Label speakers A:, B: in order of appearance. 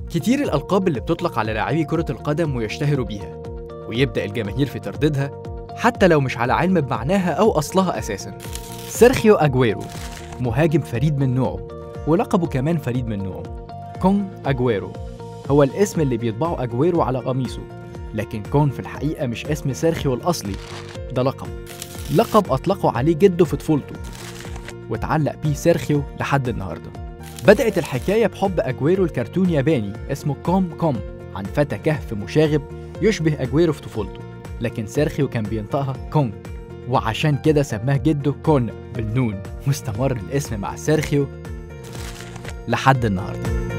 A: كتير الألقاب اللي بتطلق على لاعبي كرة القدم ويشتهروا بيها ويبدأ الجماهير في ترديدها حتى لو مش على علم بمعناها أو أصلها أساسا سيرخيو أجويرو مهاجم فريد من نوعه ولقبه كمان فريد من نوعه كون أجويرو هو الاسم اللي بيطبعه أجويرو على قميصه لكن كون في الحقيقة مش اسم سيرخيو الأصلي ده لقب لقب أطلقه عليه جده في طفولته واتعلق بيه سيرخيو لحد النهارده بدأت الحكاية بحب أجويرو الكرتون ياباني اسمه كوم كوم عن فتى كهف مشاغب يشبه أجويرو في طفولته لكن سيرخيو كان بينطقها كونج وعشان كده سماه جده كون بالنون واستمر الاسم مع سيرخيو لحد النهارده